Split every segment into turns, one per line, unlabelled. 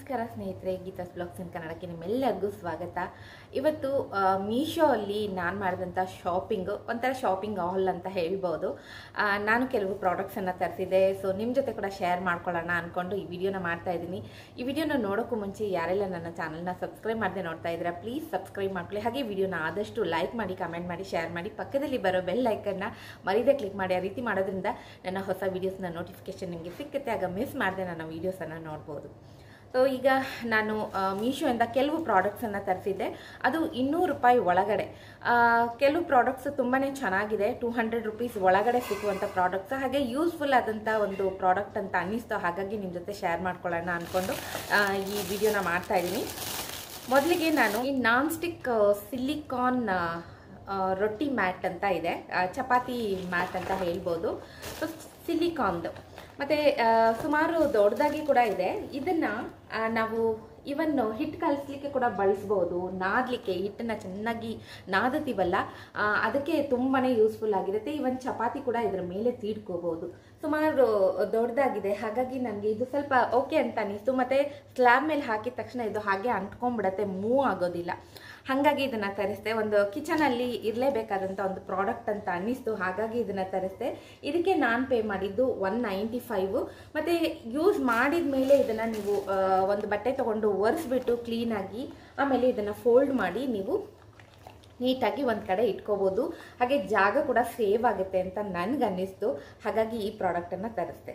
ನಮಸ್ಕಾರ ಸ್ನೇಹಿತರೆ ಗೀತಾಸ್ ಬ್ಲಾಗ್ಸ್ ಇನ್ ಕನ್ನಡಕ್ಕೆ ನಿಮ್ಮೆಲ್ಲರಿಗೂ ಸ್ವಾಗತ ಇವತ್ತು ಆ, ಮೀಶೋ ಅಲ್ಲಿ ನಾನು ಮಾಡಿದಂಥ ಶಾಪಿಂಗು ಒಂಥರ ಶಾಪಿಂಗ್ ಹಾಲ್ ಅಂತ ಹೇಳ್ಬೋದು ಆ, ನಾನು ಕೆಲವು ಪ್ರಾಡಕ್ಟ್ಸನ್ನು ತರಿಸಿದೆ ಸೊ ನಿಮ್ಮ ಜೊತೆ ಕೂಡ ಶೇರ್ ಮಾಡ್ಕೊಳ್ಳೋಣ ಅಂದ್ಕೊಂಡು ಈ ವಿಡಿಯೋನ ಮಾಡ್ತಾ ಇದ್ದೀನಿ ಈ ವಿಡಿಯೋನ ನೋಡೋಕ್ಕೂ ಮುಂಚೆ ಯಾರೆಲ್ಲ ನನ್ನ ಚಾನಲ್ನ ಸಬ್ಸ್ಕ್ರೈಬ್ ಮಾಡದೆ ನೋಡ್ತಾ ಇದ್ದೀರಾ ಪ್ಲೀಸ್ ಸಬ್ಸ್ಕ್ರೈಬ್ ಮಾಡ್ಕೊಳ್ಳಿ ಹಾಗೆ ವಿಡಿಯೋನ ಆದಷ್ಟು ಲೈಕ್ ಮಾಡಿ ಕಮೆಂಟ್ ಮಾಡಿ ಶೇರ್ ಮಾಡಿ ಪಕ್ಕದಲ್ಲಿ ಬರೋ ಬೆಲ್ ಐಕನ್ನ ಮರೀದೆ ಕ್ಲಿಕ್ ಮಾಡಿ ಆ ರೀತಿ ಮಾಡೋದ್ರಿಂದ ನನ್ನ ಹೊಸ ವೀಡಿಯೋಸ್ನ ನೋಟಿಫಿಕೇಶನ್ ನಿಮಗೆ ಸಿಕ್ಕುತ್ತೆ ಆಗ ಮಿಸ್ ಮಾಡದೆ ನನ್ನ ವೀಡಿಯೋಸನ್ನು ನೋಡ್ಬೋದು ಸೊ ಈಗ ನಾನು ಮೀಶೋಯಿಂದ ಕೆಲವು ಪ್ರಾಡಕ್ಟ್ಸನ್ನು ತರಿಸಿದ್ದೆ ಅದು ಇನ್ನೂರು ರೂಪಾಯಿ ಒಳಗಡೆ ಆ, ಕೆಲವು ಪ್ರಾಡಕ್ಟ್ಸ್ ತುಂಬಾ ಚೆನ್ನಾಗಿದೆ ಟೂ ಹಂಡ್ರೆಡ್ ರುಪೀಸ್ ಒಳಗಡೆ ಸಿಗುವಂಥ ಪ್ರಾಡಕ್ಟ್ಸ್ ಹಾಗೆ ಯೂಸ್ಫುಲ್ ಆದಂಥ ಒಂದು ಪ್ರಾಡಕ್ಟ್ ಅಂತ ಅನ್ನಿಸ್ತು ಹಾಗಾಗಿ ನಿಮ್ಮ ಜೊತೆ ಶೇರ್ ಮಾಡ್ಕೊಳ್ಳೋಣ ಅಂದ್ಕೊಂಡು ಆ, ಈ ವಿಡಿಯೋನ ಮಾಡ್ತಾ ಇದ್ದೀನಿ ಮೊದಲಿಗೆ ನಾನು ಈ non stick silicone roti mat ಅಂತ ಇದೆ ಆ, ಚಪಾತಿ ಮ್ಯಾಟ್ ಅಂತ ಹೇಳ್ಬೋದು ಸೊ ಸಿಲಿಕಾನ್ದು ಮತ್ತು ಸುಮಾರು ದೊಡ್ಡದಾಗಿ ಕೂಡ ಇದೆ ಇದನ್ನು ನಾವು ಇವನ್ ಹಿಟ್ಟು ಕಲಿಸ್ಲಿಕ್ಕೆ ಕೂಡ ಬಳಸ್ಬೋದು ನಾದಲಿಕ್ಕೆ ಹಿಟ್ಟನ್ನು ಚೆನ್ನಾಗಿ ನಾದತೀವಲ್ಲ ಆ, ಅದಕ್ಕೆ ತುಂಬಾ ಯೂಸ್ಫುಲ್ ಆಗಿರುತ್ತೆ ಇವನ್ ಚಪಾತಿ ಕೂಡ ಇದರ ಮೇಲೆ ತೀಡ್ಕೋಬಹುದು ಸುಮಾರು ದೊಡ್ಡದಾಗಿದೆ ಹಾಗಾಗಿ ನನಗೆ ಇದು ಸ್ವಲ್ಪ ಓಕೆ ಅಂತ ಅನಿಸ್ತು ಮತ್ತು ಸ್ಲ್ಯಾಬ್ ಮೇಲೆ ಹಾಕಿದ ತಕ್ಷಣ ಇದು ಹಾಗೆ ಅಂಟ್ಕೊಂಡ್ಬಿಡತ್ತೆ ಮೂವ್ ಆಗೋದಿಲ್ಲ ಹಾಗಾಗಿ ಇದನ್ನ ತರಿಸ್ದೆ ಒಂದು ಕಿಚನಲ್ಲಿ ಇರಲೇಬೇಕಾದಂಥ ಒಂದು ಪ್ರಾಡಕ್ಟ್ ಅಂತ ಅನ್ನಿಸ್ತು ಹಾಗಾಗಿ ಇದನ್ನ ತರಿಸ್ದೆ ಇದಕ್ಕೆ ನಾನು ಪೇ ಮಾಡಿದ್ದು ಒನ್ ನೈಂಟಿ ಫೈವ್ ಮತ್ತು ಯೂಸ್ ಮಾಡಿದ ಮೇಲೆ ಇದನ್ನು ನೀವು ಆ, ಒಂದು ಬಟ್ಟೆ ತೊಗೊಂಡು ಒರೆಸ್ಬಿಟ್ಟು ಕ್ಲೀನಾಗಿ ಆಮೇಲೆ ಇದನ್ನು ಫೋಲ್ಡ್ ಮಾಡಿ ನೀವು ನೀಟಾಗಿ ಒಂದು ಕಡೆ ಇಟ್ಕೋಬೋದು ಹಾಗೆ ಜಾಗ ಕೂಡ ಸೇವ್ ಆಗುತ್ತೆ ಅಂತ ನನಗೆ ಅನ್ನಿಸ್ತು ಹಾಗಾಗಿ ಈ ಪ್ರಾಡಕ್ಟನ್ನು ತರಿಸ್ದೆ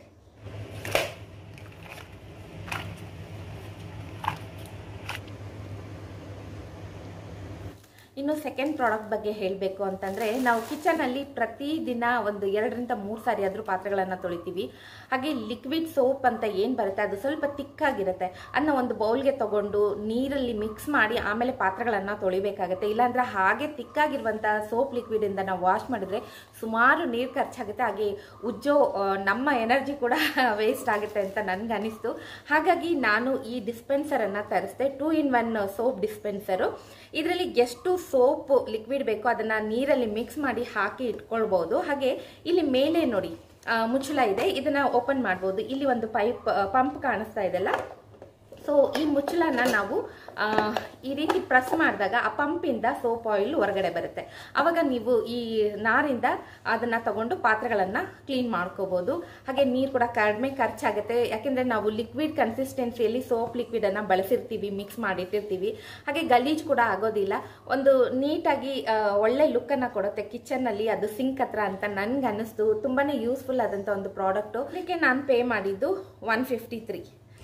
ಇನ್ನು ಸೆಕೆಂಡ್ ಪ್ರಾಡಕ್ಟ್ ಬಗ್ಗೆ ಹೇಳಬೇಕು ಅಂತಂದರೆ ನಾವು ಕಿಚನಲ್ಲಿ ಪ್ರತಿದಿನ ಒಂದು ಎರಡರಿಂದ ಮೂರು ಸಾರಿ ಆದರೂ ಪಾತ್ರೆಗಳನ್ನು ತೊಳಿತೀವಿ ಹಾಗೆ ಲಿಕ್ವಿಡ್ ಸೋಪ್ ಅಂತ ಏನು ಬರುತ್ತೆ ಅದು ಸ್ವಲ್ಪ ತಿಕ್ಕಾಗಿರುತ್ತೆ ಅದನ್ನ ಒಂದು ಬೌಲ್ಗೆ ತಗೊಂಡು ನೀರಲ್ಲಿ ಮಿಕ್ಸ್ ಮಾಡಿ ಆಮೇಲೆ ಪಾತ್ರೆಗಳನ್ನು ತೊಳಿಬೇಕಾಗುತ್ತೆ ಇಲ್ಲಾಂದ್ರೆ ಹಾಗೆ ತಿಕ್ಕಾಗಿರುವಂಥ ಸೋಪ್ ಲಿಕ್ವಿಡಿಂದ ನಾವು ವಾಶ್ ಮಾಡಿದ್ರೆ ಸುಮಾರು ನೀರು ಖರ್ಚಾಗುತ್ತೆ ಹಾಗೆ ಉಜ್ಜೋ ಆ, ನಮ್ಮ ಎನರ್ಜಿ ಕೂಡ ವೇಸ್ಟ್ ಆಗುತ್ತೆ ಅಂತ ನನಗೆ ಅನಿಸ್ತು ಹಾಗಾಗಿ ನಾನು ಈ ಡಿಸ್ಪೆನ್ಸರನ್ನು ತರಿಸಿದೆ two in one soap dispenser ಇದರಲ್ಲಿ ಎಷ್ಟು ಸೋಪ್ ಲಿಕ್ವಿಡ್ ಬೇಕೋ ಅದನ್ನು ನೀರಲ್ಲಿ ಮಿಕ್ಸ್ ಮಾಡಿ ಹಾಕಿ ಇಟ್ಕೊಳ್ಬೋದು ಹಾಗೆ ಇಲ್ಲಿ ಮೇಲೆ ನೋಡಿ ಆ, ಮುಚ್ಚಳ ಇದೆ ಇದನ್ನ ಓಪನ್ ಮಾಡ್ಬೋದು ಇಲ್ಲಿ ಒಂದು ಪೈಪ್ ಪಂಪ್ ಕಾಣಿಸ್ತಾ ಇದೆಲ್ಲ ಸೊ ಈ ಮುಚ್ಚಳನ ನಾವು ಆ, ಈ ರೀತಿ ಪ್ರೆಸ್ ಮಾಡಿದಾಗ ಆ ಪಂಪಿಂದ ಸೋಪ್ ಆಯಿಲ್ ಹೊರಗಡೆ ಬರುತ್ತೆ ಅವಾಗ ನೀವು ಈ ನಾರಿಂದ ಅದನ್ನ ತಗೊಂಡು ಪಾತ್ರೆಗಳನ್ನ ಕ್ಲೀನ್ ಮಾಡ್ಕೋಬಹುದು ಹಾಗೆ ನೀರು ಕೂಡ ಕಡಿಮೆ ಖರ್ಚಾಗುತ್ತೆ ಯಾಕೆಂದ್ರೆ ನಾವು ಲಿಕ್ವಿಡ್ ಕನ್ಸಿಸ್ಟೆನ್ಸಿಯಲ್ಲಿ ಸೋಪ್ ಲಿಕ್ವಿಡ್ ಅನ್ನ ಬಳಸಿರ್ತೀವಿ ಮಿಕ್ಸ್ ಮಾಡಿಟ್ಟಿರ್ತೀವಿ ಹಾಗೆ ಗಲೀಜ್ ಕೂಡ ಆಗೋದಿಲ್ಲ ಒಂದು ನೀಟಾಗಿ ಆ, ಒಳ್ಳೆ ಲುಕ್ ಅನ್ನ ಕೊಡುತ್ತೆ ಕಿಚನ್ ಅಲ್ಲಿ ಅದು ಸಿಂಕ್ ಹತ್ರ ಅಂತ ನನ್ಗೆ ಅನ್ನಿಸ್ತು ತುಂಬಾನೇ ಯೂಸ್ಫುಲ್ ಆದಂತ ಒಂದು ಪ್ರಾಡಕ್ಟ್ ಅದಕ್ಕೆ ನಾನು ಪೇ ಮಾಡಿದ್ದು ಒನ್ ಫಿಫ್ಟಿ ತ್ರೀ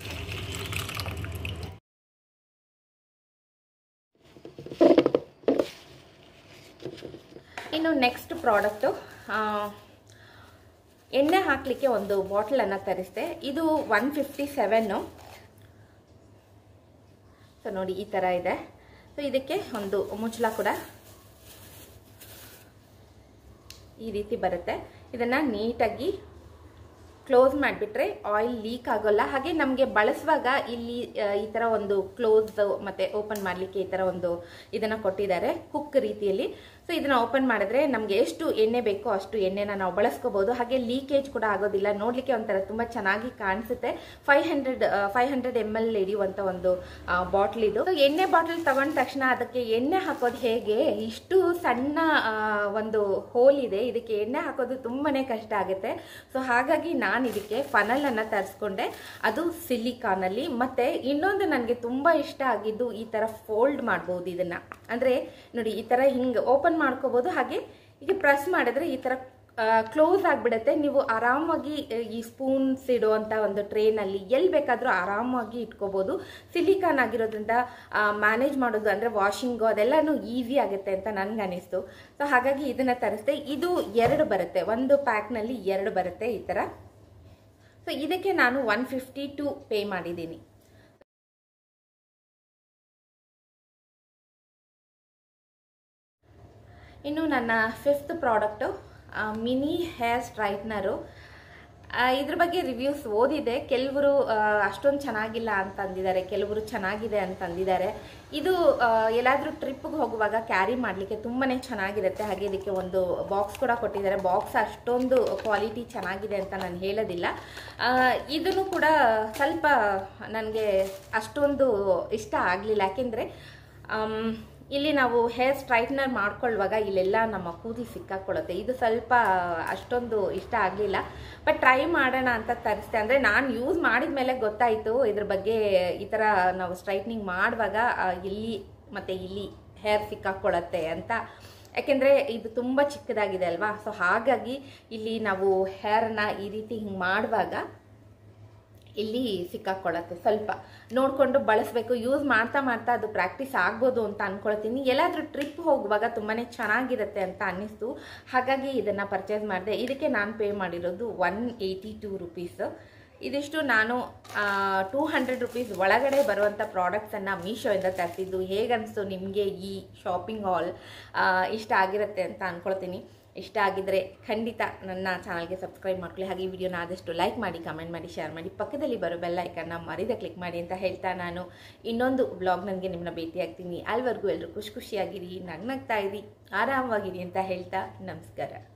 ಇನ್ನು ನೆಕ್ಸ್ಟ್ ಪ್ರಾಡಕ್ಟು ಎಣ್ಣೆ ಹಾಕಲಿಕ್ಕೆ ಒಂದು ಬಾಟಲನ್ನು ತರಿಸಿದೆ ಇದು ಒನ್ ಫಿಫ್ಟಿ ಸೆವೆನ್ನು ಸೊ ನೋಡಿ ಈ ಥರ ಇದೆ ಸೊ ಇದಕ್ಕೆ ಒಂದು ಮುಚ್ಚಳ ಕೂಡ ಈ ರೀತಿ ಬರುತ್ತೆ ಇದನ್ನು ನೀಟಾಗಿ ಕ್ಲೋಸ್ ಮಾಡಿಬಿಟ್ರೆ ಆಯಿಲ್ ಲೀಕ್ ಆಗೋಲ್ಲ ಹಾಗೆ ನಮಗೆ ಬಳಸುವಾಗ ಇಲ್ಲಿ ಆ, ಈ ಥರ ಒಂದು ಕ್ಲೋಸ್ ಮತ್ತೆ ಓಪನ್ ಮಾಡಲಿಕ್ಕೆ ಈ ಥರ ಒಂದು ಇದನ್ನು ಕೊಟ್ಟಿದ್ದಾರೆ ಕುಕ್ ರೀತಿಯಲ್ಲಿ ಸೊ ಇದನ್ನ ಓಪನ್ ಮಾಡಿದ್ರೆ ನಮಗೆ ಎಷ್ಟು ಎಣ್ಣೆ ಬೇಕೋ ಅಷ್ಟು ಎಣ್ಣೆನ ನಾವು ಬಳಸ್ಕೋಬಹುದು ಹಾಗೆ ಲೀಕೇಜ್ ಕೂಡ ಆಗೋದಿಲ್ಲ ನೋಡ್ಲಿಕ್ಕೆ ಒಂಥರ ತುಂಬಾ ಚೆನ್ನಾಗಿ ಕಾಣಿಸುತ್ತೆ five hundred five hundred M L ಹಿಡಿಯುವಂತ ಒಂದು ಬಾಟ್ಲ್ ಇದು So, ಎಣ್ಣೆ ಬಾಟಲ್ ತಗೊಂಡ ತಕ್ಷಣ ಅದಕ್ಕೆ ಎಣ್ಣೆ ಹಾಕೋದು ಹೇಗೆ ಇಷ್ಟು ಸಣ್ಣ ಆ, ಒಂದು ಹೋಲ್ ಇದೆ ಇದಕ್ಕೆ ಎಣ್ಣೆ ಹಾಕೋದು ತುಂಬಾನೇ ಕಷ್ಟ ಆಗುತ್ತೆ ಸೊ ಹಾಗಾಗಿ ನಾನು ಇದಕ್ಕೆ ಫನಲ್ ಅನ್ನ ತರಿಸ್ಕೊಂಡೆ ಅದು ಸಿಲಿಕಾನ್ ಅಲ್ಲಿ ಮತ್ತೆ ಇನ್ನೊಂದು ನನಗೆ ತುಂಬಾ ಇಷ್ಟ ಆಗಿದ್ದು ಈ ತರ ಫೋಲ್ಡ್ ಮಾಡಬಹುದು ಇದನ್ನ ಅಂದ್ರೆ ನೋಡಿ ಈ ತರ ಹಿಂಗ್ ಓಪನ್ ಮಾಡ್ಕೋಬಹುದು ಹಾಗೆ ಹೀಗೆ ಪ್ರೆಸ್ ಮಾಡಿದ್ರೆ ಈ ತರ ಕ್ಲೋಸ್ ಆಗಿಬಿಡುತ್ತೆ ನೀವು ಆರಾಮಾಗಿ ಆ, ಈ ಸ್ಪೂನ್ಸ್ ಇಡುವಂಥ ಒಂದು ಟ್ರೇನಲ್ಲಿ ಎಲ್ಲಿ ಬೇಕಾದರೂ ಆರಾಮಾಗಿ ಇಟ್ಕೋಬೋದು ಸಿಲಿಕಾನ್ ಆಗಿರೋದ್ರಿಂದ ಮ್ಯಾನೇಜ್ ಮಾಡೋದು ಅಂದರೆ ವಾಷಿಂಗು ಅದೆಲ್ಲನೂ ಈಸಿ ಆಗುತ್ತೆ ಅಂತ ನನಗೆ ಅನಿಸ್ತು ಸೊ ಹಾಗಾಗಿ ಇದನ್ನು ತರಿಸ್ದೆ ಇದು ಎರಡು ಬರುತ್ತೆ ಒಂದು ಪ್ಯಾಕ್ನಲ್ಲಿ ಎರಡು ಬರುತ್ತೆ ಈ ಥರ ಸೊ ಇದಕ್ಕೆ ನಾನು ಒನ್ ಫಿಫ್ಟಿ ಟು ಪೇ ಮಾಡಿದ್ದೀನಿ ಇನ್ನು ನನ್ನ fifth product mini hair straightener ಆ, ಇದ್ರ ಬಗ್ಗೆ ರಿವ್ಯೂಸ್ ಓದಿದೆ ಕೆಲವರು ಅಷ್ಟೊಂದು ಚೆನ್ನಾಗಿಲ್ಲ ಅಂತ ಅಂದಿದ್ದಾರೆ ಕೆಲವರು ಚೆನ್ನಾಗಿದೆ ಅಂತ ಅಂದಿದ್ದಾರೆ ಇದು ಆ, ಎಲ್ಲಾದ್ರೂ ಟ್ರಿಪ್ಗೆ ಹೋಗುವಾಗ ಕ್ಯಾರಿ ಮಾಡಲಿಕ್ಕೆ ತುಂಬಾನೇ ಚೆನ್ನಾಗಿರುತ್ತೆ ಹಾಗೆ ಇದಕ್ಕೆ ಒಂದು ಬಾಕ್ಸ್ ಕೂಡ ಕೊಟ್ಟಿದ್ದಾರೆ ಬಾಕ್ಸ್ ಅಷ್ಟೊಂದು ಕ್ವಾಲಿಟಿ ಚೆನ್ನಾಗಿದೆ ಅಂತ ನಾನು ಹೇಳೋದಿಲ್ಲ ಆ, ಇದನ್ನು ಕೂಡ ಸ್ವಲ್ಪ ನನಗೆ ಅಷ್ಟೊಂದು ಇಷ್ಟ ಆಗಲಿಲ್ಲ ಯಾಕೆಂದರೆ ಇಲ್ಲಿ ನಾವು ಹೇರ್ ಸ್ಟ್ರೈಟ್ನರ್ ಮಾಡ್ಕೊಳ್ಳುವಾಗ ಇಲ್ಲೆಲ್ಲ ನಮ್ಮ ಕೂದಲು ಸಿಕ್ಕಾಕೊಳ್ಳುತ್ತೆ ಇದು ಸ್ವಲ್ಪ ಅಷ್ಟೊಂದು ಇಷ್ಟ ಆಗಲಿಲ್ಲ ಬಟ್ ಟ್ರೈ ಮಾಡೋಣ ಅಂತ ತರಿಸ್ದೆ ಅಂದರೆ ನಾನು ಯೂಸ್ ಮಾಡಿದ ಮೇಲೆ ಗೊತ್ತಾಯಿತು ಇದ್ರ ಬಗ್ಗೆ ಈ ಥರ ನಾವು ಸ್ಟ್ರೈಟ್ನಿಂಗ್ ಮಾಡುವಾಗ ಆ, ಇಲ್ಲಿ ಮತ್ತು ಇಲ್ಲಿ ಹೇರ್ ಸಿಕ್ಕಾಕೊಳ್ಳುತ್ತೆ ಅಂತ ಯಾಕೆಂದರೆ ಇದು ತುಂಬ ಚಿಕ್ಕದಾಗಿದೆ ಅಲ್ವಾ ಸೊ ಹಾಗಾಗಿ ಇಲ್ಲಿ ನಾವು ಹೇರ್ನ ಈ ರೀತಿ ಹಿಂಗೆ ಮಾಡುವಾಗ ಇಲ್ಲಿ ಸಿಕ್ಕಾಕೊಳ್ಳುತ್ತೆ ಸ್ವಲ್ಪ ನೋಡಿಕೊಂಡು ಬಳಸಬೇಕು ಯೂಸ್ ಮಾಡ್ತಾ ಮಾಡ್ತಾ ಅದು ಪ್ರಾಕ್ಟೀಸ್ ಆಗ್ಬೋದು ಅಂತ ಅನ್ಕೊಳ್ತೀನಿ ಎಲ್ಲಾದರೂ ಟ್ರಿಪ್ ಹೋಗುವಾಗ ತುಂಬಾ ಚೆನ್ನಾಗಿರುತ್ತೆ ಅಂತ ಅನ್ನಿಸ್ತು ಹಾಗಾಗಿ ಇದನ್ನು ಪರ್ಚೇಸ್ ಮಾಡಿದೆ ಇದಕ್ಕೆ ನಾನು ಪೇ ಮಾಡಿರೋದು ಒನ್ ಏಯ್ಟಿ ಟೂ ರುಪೀಸ್ ಇದಿಷ್ಟು ನಾನು ಟೂ ಹಂಡ್ರೆಡ್ ರುಪೀಸ್ ಒಳಗಡೆ ಬರುವಂಥ ಪ್ರಾಡಕ್ಟ್ಸನ್ನು ಮೀಶೋಯಿಂದ ತರಿಸಿದ್ದು ಹೇಗನ್ನಿಸ್ತು ನಿಮಗೆ ಈ ಶಾಪಿಂಗ್ ಹಾಲ್ ಇಷ್ಟ ಆಗಿರುತ್ತೆ ಅಂತ ಅಂದ್ಕೊಳ್ತೀನಿ ಇಷ್ಟ ಆಗಿದ್ರೆ ಖಂಡಿತ ನನ್ನ ಚಾನಲ್ಗೆ ಸಬ್ಸ್ಕ್ರೈಬ್ ಮಾಡ್ಕೊಳ್ಳಿ ಹಾಗೆ ಈ ವಿಡಿಯೋನ ಆದಷ್ಟು ಲೈಕ್ ಮಾಡಿ ಕಮೆಂಟ್ ಮಾಡಿ ಶೇರ್ ಮಾಡಿ ಪಕ್ಕದಲ್ಲಿ ಬರೋ ಬೆಲ್ ಐಕನ್ನ ಮರಿದ ಕ್ಲಿಕ್ ಮಾಡಿ ಅಂತ ಹೇಳ್ತಾ ನಾನು ಇನ್ನೊಂದು ಬ್ಲಾಗ್ ನನಗೆ ನಿಮ್ಮನ್ನ ಭೇಟಿ ಆಗ್ತೀನಿ ಅಲ್ಲಿವರೆಗೂ ಎಲ್ಲರೂ ಖುಷಿ ಖುಷಿಯಾಗಿರಿ ನಗ್ನಗ್ತಾ ಇರಿ ಆರಾಮವಾಗಿರಿ ಅಂತ ಹೇಳ್ತಾ ನಮಸ್ಕಾರ